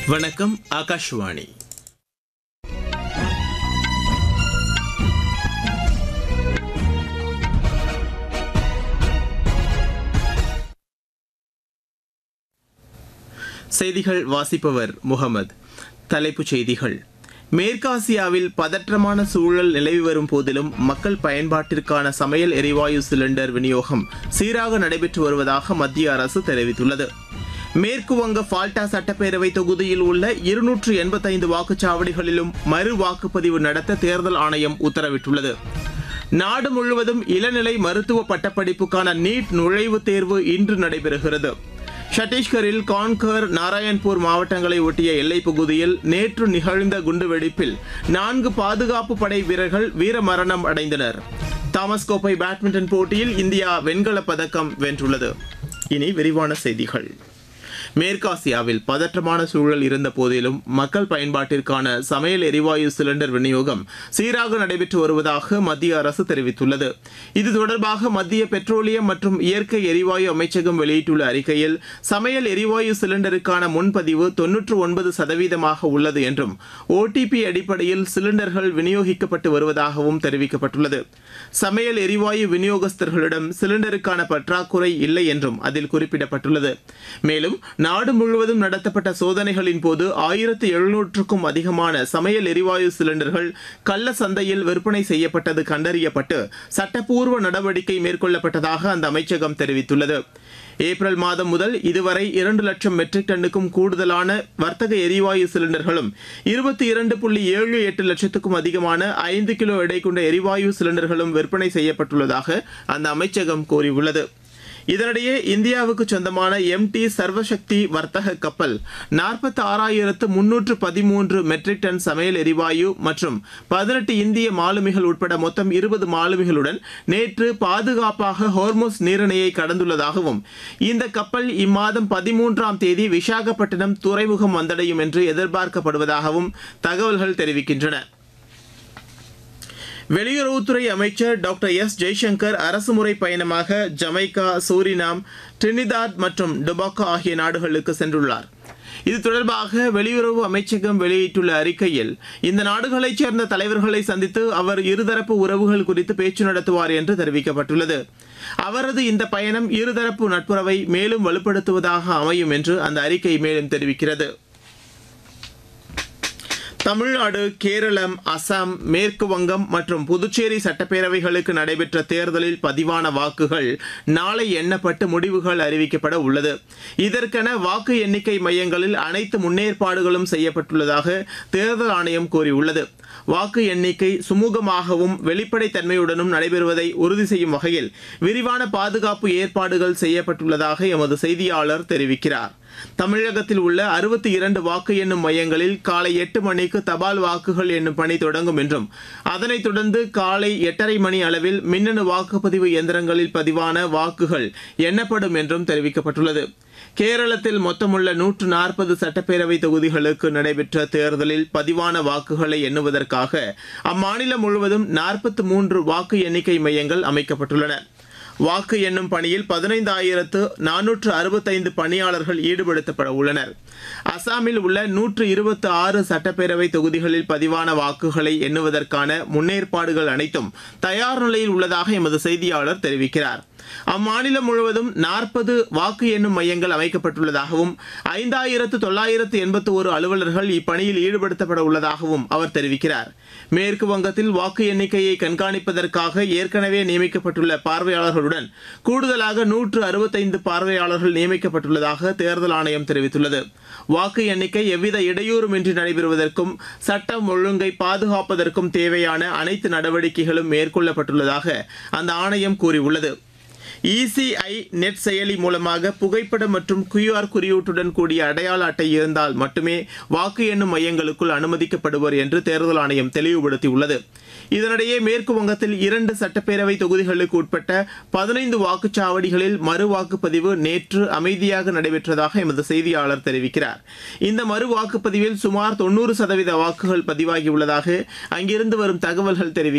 வணக்கம் ஆகாஷ்வாணி செய்திகள் வாசிப்பவர் முகமது தலைப்புச் செய்திகள் மேற்காசியாவில் பதற்றமான சூழல் நிலவி வரும் போதிலும் மக்கள் பயன்பாட்டிற்கான சமையல் எரிவாயு சிலிண்டர் விநியோகம் சீராக நடைபெற்று வருவதாக மத்திய அரசு தெரிவித்துள்ளது மேற்கு வங்க ஃபால்டா சட்டப்பேரவை தொகுதியில் உள்ள இருநூற்று எண்பத்தைந்து வாக்குச்சாவடிகளிலும் மறு வாக்குப்பதிவு நடத்த தேர்தல் ஆணையம் உத்தரவிட்டுள்ளது நாடு முழுவதும் இளநிலை மருத்துவ பட்டப்படிப்புக்கான நீட் நுழைவுத் தேர்வு இன்று நடைபெறுகிறது சத்தீஸ்கரில் கான்கர் நாராயண்பூர் மாவட்டங்களை ஒட்டிய எல்லைப் பகுதியில் நேற்று நிகழ்ந்த குண்டுவெடிப்பில் நான்கு பாதுகாப்பு படை வீரர்கள் வீரமரணம் அடைந்தனர் தாமஸ் கோப்பை பேட்மிண்டன் போட்டியில் இந்தியா வெண்கலப் பதக்கம் வென்றுள்ளது இனி விரிவான செய்திகள் மேற்காசியாவில் பதற்றமான சூழல் இருந்த போதிலும் மக்கள் பயன்பாட்டிற்கான சமையல் எரிவாயு சிலிண்டர் விநியோகம் சீராக நடைபெற்று வருவதாக மத்திய அரசு தெரிவித்துள்ளது இது தொடர்பாக மத்திய பெட்ரோலியம் மற்றும் இயற்கை எரிவாயு அமைச்சகம் வெளியிட்டுள்ள அறிக்கையில் சமையல் எரிவாயு சிலிண்டருக்கான முன்பதிவு தொன்னூற்று ஒன்பது சதவீதமாக உள்ளது என்றும் ஓடிபி அடிப்படையில் சிலிண்டர்கள் விநியோகிக்கப்பட்டு வருவதாகவும் தெரிவிக்கப்பட்டுள்ளது சமையல் எரிவாயு விநியோகஸ்தர்களிடம் சிலிண்டருக்கான பற்றாக்குறை இல்லை என்றும் அதில் குறிப்பிடப்பட்டுள்ளது மேலும் நாடு முழுவதும் நடத்தப்பட்ட சோதனைகளின் போது ஆயிரத்து எழுநூற்றுக்கும் அதிகமான சமையல் எரிவாயு சிலிண்டர்கள் கள்ள சந்தையில் விற்பனை செய்யப்பட்டது கண்டறியப்பட்டு சட்டப்பூர்வ நடவடிக்கை மேற்கொள்ளப்பட்டதாக அந்த அமைச்சகம் தெரிவித்துள்ளது ஏப்ரல் மாதம் முதல் இதுவரை இரண்டு லட்சம் மெட்ரிக் டன்னுக்கும் கூடுதலான வர்த்தக எரிவாயு சிலிண்டர்களும் இருபத்தி இரண்டு புள்ளி ஏழு எட்டு லட்சத்துக்கும் அதிகமான ஐந்து கிலோ எடை கொண்ட எரிவாயு சிலிண்டர்களும் விற்பனை செய்யப்பட்டுள்ளதாக அந்த அமைச்சகம் கூறியுள்ளது இதனிடையே இந்தியாவுக்கு சொந்தமான எம்டி சர்வசக்தி வர்த்தக கப்பல் நாற்பத்தி ஆறாயிரத்து முன்னூற்று பதிமூன்று மெட்ரிக் டன் சமையல் எரிவாயு மற்றும் பதினெட்டு இந்திய மாலுமிகள் உட்பட மொத்தம் இருபது மாலுமிகளுடன் நேற்று பாதுகாப்பாக ஹோர்மோஸ் நீரிணையை கடந்துள்ளதாகவும் இந்த கப்பல் இம்மாதம் பதிமூன்றாம் தேதி விசாகப்பட்டினம் துறைமுகம் வந்தடையும் என்று எதிர்பார்க்கப்படுவதாகவும் தகவல்கள் தெரிவிக்கின்றன வெளியுறவுத்துறை அமைச்சர் டாக்டர் எஸ் ஜெய்சங்கர் அரசுமுறை பயணமாக ஜமைக்கா சூரினாம் டிரினிதாத் மற்றும் டொபாக்கோ ஆகிய நாடுகளுக்கு சென்றுள்ளார் இது தொடர்பாக வெளியுறவு அமைச்சகம் வெளியிட்டுள்ள அறிக்கையில் இந்த நாடுகளைச் சேர்ந்த தலைவர்களை சந்தித்து அவர் இருதரப்பு உறவுகள் குறித்து பேச்சு நடத்துவார் என்று தெரிவிக்கப்பட்டுள்ளது அவரது இந்த பயணம் இருதரப்பு நட்புறவை மேலும் வலுப்படுத்துவதாக அமையும் என்று அந்த அறிக்கை மேலும் தெரிவிக்கிறது தமிழ்நாடு கேரளம் அசாம் மேற்கு வங்கம் மற்றும் புதுச்சேரி சட்டப்பேரவைகளுக்கு நடைபெற்ற தேர்தலில் பதிவான வாக்குகள் நாளை எண்ணப்பட்டு முடிவுகள் அறிவிக்கப்பட உள்ளது இதற்கென வாக்கு எண்ணிக்கை மையங்களில் அனைத்து முன்னேற்பாடுகளும் செய்யப்பட்டுள்ளதாக தேர்தல் ஆணையம் கூறியுள்ளது வாக்கு எண்ணிக்கை சுமூகமாகவும் வெளிப்படைத்தன்மையுடனும் நடைபெறுவதை உறுதி செய்யும் வகையில் விரிவான பாதுகாப்பு ஏற்பாடுகள் செய்யப்பட்டுள்ளதாக எமது செய்தியாளர் தெரிவிக்கிறார் தமிழகத்தில் உள்ள அறுபத்தி இரண்டு வாக்கு எண்ணும் மையங்களில் காலை எட்டு மணிக்கு தபால் வாக்குகள் எண்ணும் பணி தொடங்கும் என்றும் அதனைத் தொடர்ந்து காலை எட்டரை மணி அளவில் மின்னணு வாக்குப்பதிவு இயந்திரங்களில் பதிவான வாக்குகள் எண்ணப்படும் என்றும் தெரிவிக்கப்பட்டுள்ளது கேரளத்தில் மொத்தமுள்ள நூற்று நாற்பது சட்டப்பேரவை தொகுதிகளுக்கு நடைபெற்ற தேர்தலில் பதிவான வாக்குகளை எண்ணுவதற்காக அம்மாநிலம் முழுவதும் நாற்பத்தி மூன்று வாக்கு எண்ணிக்கை மையங்கள் அமைக்கப்பட்டுள்ளன வாக்கு எண்ணும் பணியில் பதினைந்தாயிரத்து நானூற்று அறுபத்தைந்து பணியாளர்கள் ஈடுபடுத்தப்பட உள்ளனர் அசாமில் உள்ள நூற்று இருபத்தி ஆறு சட்டப்பேரவை தொகுதிகளில் பதிவான வாக்குகளை எண்ணுவதற்கான முன்னேற்பாடுகள் அனைத்தும் தயார் நிலையில் உள்ளதாக எமது செய்தியாளர் தெரிவிக்கிறார் அம்மாநிலம் முழுவதும் நாற்பது வாக்கு எண்ணும் மையங்கள் அமைக்கப்பட்டுள்ளதாகவும் ஐந்தாயிரத்து தொள்ளாயிரத்து எண்பத்தி ஒரு அலுவலர்கள் இப்பணியில் ஈடுபடுத்தப்பட உள்ளதாகவும் அவர் தெரிவிக்கிறார் மேற்கு வங்கத்தில் வாக்கு எண்ணிக்கையை கண்காணிப்பதற்காக ஏற்கனவே நியமிக்கப்பட்டுள்ள பார்வையாளர்களுடன் கூடுதலாக நூற்று அறுபத்தைந்து பார்வையாளர்கள் நியமிக்கப்பட்டுள்ளதாக தேர்தல் ஆணையம் தெரிவித்துள்ளது வாக்கு எண்ணிக்கை எவ்வித இடையூறுமின்றி நடைபெறுவதற்கும் சட்டம் ஒழுங்கை பாதுகாப்பதற்கும் தேவையான அனைத்து நடவடிக்கைகளும் மேற்கொள்ளப்பட்டுள்ளதாக அந்த ஆணையம் கூறியுள்ளது இசிஐ நெட் செயலி மூலமாக புகைப்படம் மற்றும் கியூஆர் குறியீட்டுடன் கூடிய அடையாள அட்டை இருந்தால் மட்டுமே வாக்கு எண்ணும் மையங்களுக்குள் அனுமதிக்கப்படுவர் என்று தேர்தல் ஆணையம் தெளிவுபடுத்தியுள்ளது இதனிடையே மேற்கு வங்கத்தில் இரண்டு சட்டப்பேரவை தொகுதிகளுக்கு உட்பட்ட பதினைந்து வாக்குச்சாவடிகளில் மறு வாக்குப்பதிவு நேற்று அமைதியாக நடைபெற்றதாக எமது செய்தியாளர் தெரிவிக்கிறார் இந்த மறு வாக்குப்பதிவில் சுமார் தொண்ணூறு சதவீத வாக்குகள் பதிவாகியுள்ளதாக அங்கிருந்து வரும் தகவல்கள் தெரிவிக்கின்றன